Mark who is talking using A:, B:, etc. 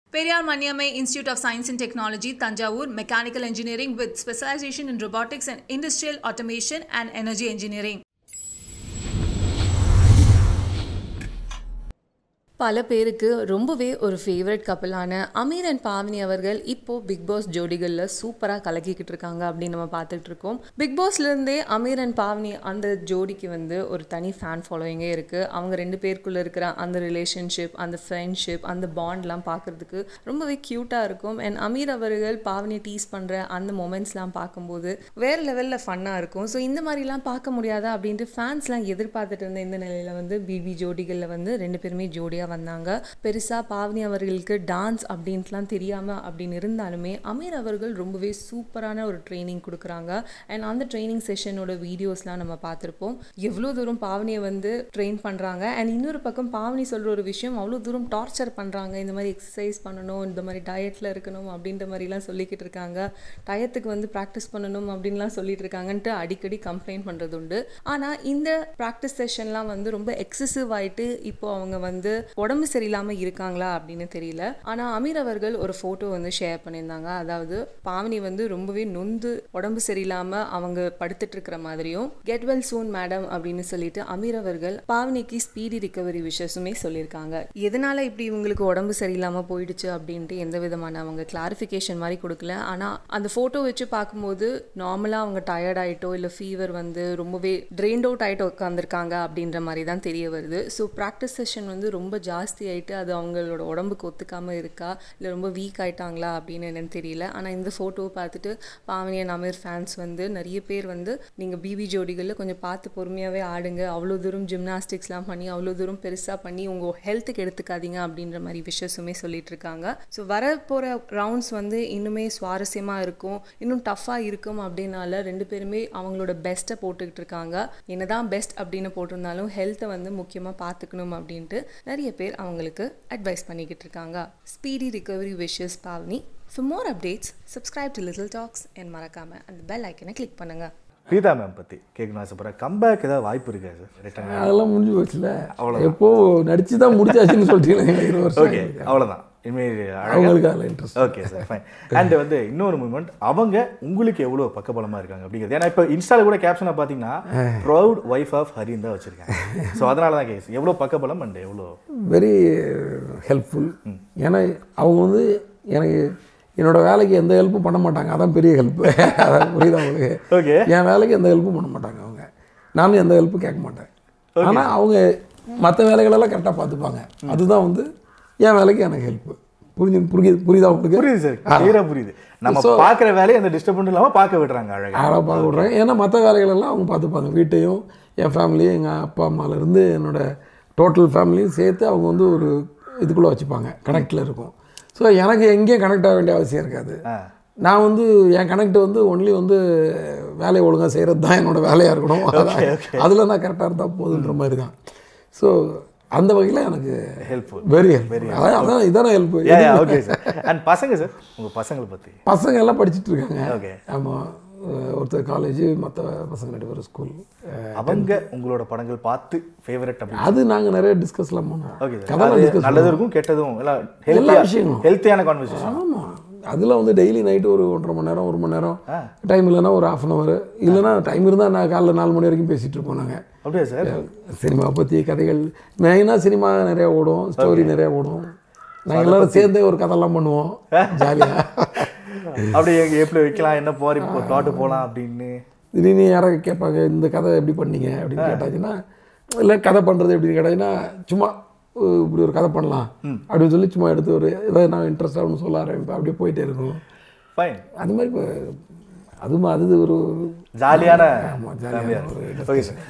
A: Periyar Maniammai Institute of Science and Technology, Tanjavur, Mechanical Engineering with specialization in robotics and industrial automation and energy engineering.
B: பல பேருக்கு ரொம்பவே ஒரு favourite கப்பலான Amir and Pavani அவர்கள் இப்போ big pass ஜோடிகளில் சூப்பராக கலக்கிக்கிட்டு இருக்காங்க அப்படின்னு நம்ம பார்த்துட்டு இருக்கோம் பிக் பாஸ்லேருந்தே அமீர் அண்ட் பாவனி அந்த ஜோடிக்கு வந்து ஒரு தனி ஃபேன் ஃபாலோயிங்கே இருக்குது அவங்க ரெண்டு பேருக்குள்ளே இருக்கிற அந்த ரிலேஷன்ஷிப் அந்த ஃப்ரெண்ட்ஷிப் அந்த பாண்ட்லாம் பார்க்குறதுக்கு ரொம்பவே க்யூட்டாக இருக்கும் அண்ட் அமீர் அவர்கள் பாவனியை டீஸ் பண்ணுற அந்த மொமெண்ட்ஸ்லாம் பார்க்கும்போது வேறு லெவலில் ஃபன்னாக இருக்கும் ஸோ இந்த மாதிரிலாம் பார்க்க முடியாதா அப்படின்ட்டு ஃபேன்ஸ்லாம் எதிர்பார்த்துட்டு இருந்த இந்த நிலையில் வந்து பிபி ஜோடிகளில் வந்து ரெண்டு பேருமே ஜோடியாக வந்தாங்க பெருசாக பாவனி அவர்களுக்கு டான்ஸ் அப்படின்ட்டுலாம் தெரியாமல் அப்படின்னு இருந்தாலுமே அமீர் அவர்கள் ரொம்பவே சூப்பரான ஒரு ட்ரைனிங் கொடுக்குறாங்க அண்ட் அந்த ட்ரைனிங் செஷனோட வீடியோஸ்லாம் நம்ம பார்த்துருப்போம் எவ்வளோ தூரம் பாவனியை வந்து ட்ரெயின் பண்ணுறாங்க அண்ட் இன்னொரு பக்கம் பாவனி சொல்கிற ஒரு விஷயம் அவ்வளோ தூரம் டார்ச்சர் பண்ணுறாங்க இந்த மாதிரி எக்ஸசைஸ் பண்ணணும் இந்த மாதிரி டயட்டில் இருக்கணும் அப்படின்ற மாதிரிலாம் சொல்லிக்கிட்டு இருக்காங்க டயத்துக்கு வந்து ப்ராக்டிஸ் பண்ணணும் அப்படின்லாம் சொல்லிட்டு இருக்காங்கன்ட்டு அடிக்கடி கம்ப்ளைண்ட் பண்ணுறது உண்டு ஆனால் இந்த ப்ராக்டிஸ் செஷன்லாம் வந்து ரொம்ப எக்ஸசிவ் ஆயிட்டு இப்போ அவங்க வந்து உடம்பு சரியில்லாமல் இருக்காங்களா அப்படின்னு தெரியல ஆனால் அமீர் அவர்கள் ஒரு ஃபோட்டோ வந்து ஷேர் பண்ணியிருந்தாங்க அதாவது பாவனி வந்து ரொம்பவே நொந்து உடம்பு சரியில்லாமல் அவங்க படுத்துட்டு இருக்கிற மாதிரியும் கெட் வெல் சூன் மேடம் அப்படின்னு சொல்லிட்டு அமீர் அவர்கள் பாவனிக்கு ஸ்பீடி ரிகவரி விஷஸுமே சொல்லியிருக்காங்க எதனால இப்படி இவங்களுக்கு உடம்பு சரியில்லாமல் போயிடுச்சு அப்படின்ட்டு எந்த விதமான அவங்க கிளாரிஃபிகேஷன் மாதிரி கொடுக்கல ஆனால் அந்த ஃபோட்டோ வச்சு பார்க்கும்போது நார்மலாக அவங்க டயர்ட் ஆயிட்டோ இல்லை ஃபீவர் வந்து ரொம்பவே ட்ரெயின்ட் அவுட் ஆகிட்டு உட்காந்துருக்காங்க அப்படின்ற மாதிரி தான் தெரிய வருது ஸோ ப்ராக்டிஸ் செஷன் வந்து ரொம்ப ஜாஸ்தி ஆயிட்டு அது அவங்களோட உடம்புக்கு ஒத்துக்காமல் இருக்கா இல்லை ரொம்ப வீக் ஆயிட்டாங்களா அப்படின்னு என்னன்னு தெரியல ஆனால் இந்த ஃபோட்டோவை பார்த்துட்டு பாவனியன் அமீர் ஃபேன்ஸ் வந்து நிறைய பேர் வந்து நீங்கள் பிவி ஜோடிகளில் கொஞ்சம் பார்த்து பொறுமையாகவே ஆடுங்க அவ்வளோ தூரம் ஜிம்னாஸ்டிக்ஸ்லாம் பண்ணி அவ்வளோ தூரம் பெருசாக பண்ணி உங்கள் ஹெல்த்துக்கு எடுத்துக்காதீங்க அப்படின்ற மாதிரி விஷயஸுமே சொல்லிட்டு இருக்காங்க ஸோ வர போகிற ரவுண்ட்ஸ் வந்து இன்னுமே சுவாரஸ்யமாக இருக்கும் இன்னும் டஃப்பாக இருக்கும் அப்படின்னால ரெண்டு பேருமே அவங்களோட பெஸ்ட்டை போட்டுக்கிட்டு இருக்காங்க என்னதான் பெஸ்ட் அப்படின்னு போட்டிருந்தாலும் ஹெல்த்தை வந்து முக்கியமாக பார்த்துக்கணும் அப்படின்ட்டு நிறைய பேர் அவங்களுக்கு அட்வைஸ் பண்ணிக்கிட்டு இருக்காங்க speedy recovery wishes Pavani For more updates, subscribe to Little Talks and மறக்காம அந்த பெல் ஐக்கனை கிளிக் பண்ணுங்க
C: பிரீதா மேம் பற்றி கேட்கணும் ஆசைப்படுறேன் கம்பேக் ஏதாவது வாய்ப்பு இருக்கா சார் ரிட்டர்ன்
D: அதெல்லாம் முடிஞ்சு போச்சுல எப்போ நடிச்சு தான் முடிச்சாச்சுன்னு சொல்லிட்டீங்களா இருபது வருஷம்
C: ஓகே அவ்வளோதான் இனிமேல் அழகா
D: அவங்களுக்கு அதில் interest
C: okay sir fine and வந்து இன்னொரு மூமெண்ட் அவங்க உங்களுக்கு எவ்வளோ பக்கபலமாக இருக்காங்க அப்படிங்கிறது ஏன்னா இப்போ இன்ஸ்டால கூட கேப்ஷனை பார்த்தீங்கன்னா ப்ரௌட் ஒய்ஃப் ஆஃப் ஹரின்னு தான் வச்சுருக்காங்க ஸோ அதனால தான் கேஸ் எவ்வளோ பக்கபலம் அண்ட் எவ்வளோ
D: வெரி ஹெல்ப்ஃபுல் ஏன்னா அவங்க வந்து எனக்கு என்னோட வேலைக்கு எந்த ஹெல்ப்பும் பண்ண மாட்டாங்க அதான் பெரிய ஹெல்ப் அதான் புரியுதா உங்களுக்கு
C: ஓகே
D: என் வேலைக்கு எந்த ஹெல்ப்பும் பண்ண மாட்டாங்க அவங்க நானும் எந்த ஹெல்ப்பும் கேட்க மாட்டேன் ஆனால் அவங்க மற்ற வேலைகளெல்லாம் கரெக்டாக பார்த்துப்பாங்க அதுதான் வந்து என் வேலைக்கு எனக்கு ஹெல்ப்பு புரிஞ்சு புரியுது புரியுதா உங்களுக்கு
C: புரியுது சார் கிளியராக புரியுது நம்ம பார்க்குற வேலையை அந்த டிஸ்டர்பன்ஸ் இல்லாமல் பார்க்க விடுறாங்க அழகா
D: அழகாக பார்க்க விட்றாங்க ஏன்னா மற்ற வேலைகளெல்லாம் அவங்க பார்த்துப்பாங்க வீட்டையும் என் ஃபேமிலியும் எங்கள் அப்பா அம்மாலேருந்து என்னோட டோட்டல் ஃபேமிலியும் சேர்த்து அவங்க வந்து ஒரு இதுக்குள்ளே வச்சுப்பாங்க கனெக்டில் இருக்கும் ஸோ எனக்கு எங்கேயும் கனெக்ட் ஆக வேண்டிய அவசியம் இருக்காது
C: ஆ
D: நான் வந்து என் கனெக்ட் வந்து ஒன்லி வந்து வேலையை ஒழுங்காக செய்கிறது தான் என்னோட வேலையாக இருக்கணும் அதில் நான் கரெக்டாக இருந்தால் போதுன்ற மாதிரி தான் ஸோ அந்த வகையில் எனக்கு
C: ஹெல்ப்ஃபுல்
D: வெரி ஹெல்ப் அதான் அதான் இதான ஹெல்ப்
C: ஓகே சார் அண்ட் பசங்க சார் உங்கள் பசங்களை பற்றி
D: பசங்க எல்லாம் படிச்சுட்டு இருக்காங்க
C: ஓகே
D: ஆமாம் ஒருத்தர் காலேஜ் மற்ற பசங்க ரெண்டு பேரும் ஸ்கூல்
C: அவங்க உங்களோட படங்கள் பார்த்து ஃபேவரட் அப்படி
D: அது நாங்கள் நிறைய டிஸ்கஸ்லாம் பண்ணோம்
C: ஓகே சார்
D: கதை
C: அது
D: டிஸ்கஸ்
C: நல்லதும் இருக்கும் கெட்டதும் எல்லாம்
D: எல்லா
C: ஹெல்த்தியாக
D: விஷயங்களும்.
C: ஹெல்த்தியான கான்வர்சேஷன்
D: ஆமாம் அதில் வந்து டெய்லி நைட்டு ஒரு ஒன்றரை மணி நேரம் ஒரு மணி நேரம் டைம் இல்லைன்னா ஒரு ஆஃப் அன் ஹவர் இல்லைன்னா டைம் இருந்தால் நான் காலைல நாலு மணி வரைக்கும் பேசிகிட்டு இருப்போம் நாங்கள்
C: அப்படியா சார்
D: சினிமா பற்றி கதைகள் மெயினாக சினிமா நிறையா ஓடும் ஸ்டோரி நிறையா ஓடும் நாங்கள் எல்லாரும் சேர்ந்தே ஒரு கதைலாம் பண்ணுவோம் ஜாலியாக
C: அப்படி எங்க எப்படி வைக்கலாம் என்ன போறி இப்போ தாட்டு போகலாம் அப்படின்னு
D: திடீர்னு யாராவது கேட்பாங்க இந்த கதை எப்படி பண்ணீங்க அப்படின்னு கேட்டாச்சுன்னா இல்லை கதை பண்ணுறது எப்படின்னு கேட்டாச்சுன்னா சும்மா அஹ், இப்படி ஒரு கதை பண்ணலாம் அப்படின்னு சொல்லி சும்மா எடுத்து ஒரு ஏதாவது நான் இன்ட்ரெஸ்டாக ஒன்று சொல்ல ஆரம்பிப்பேன் அப்படியே போயிட்டே இருக்கும்
C: ஃபைன்
D: அது மாதிரி இப்போ அது மா- அது ஒரு
C: ஜாலியான
D: ஆமாம் ஜாலியாக
C: ஓகே சார்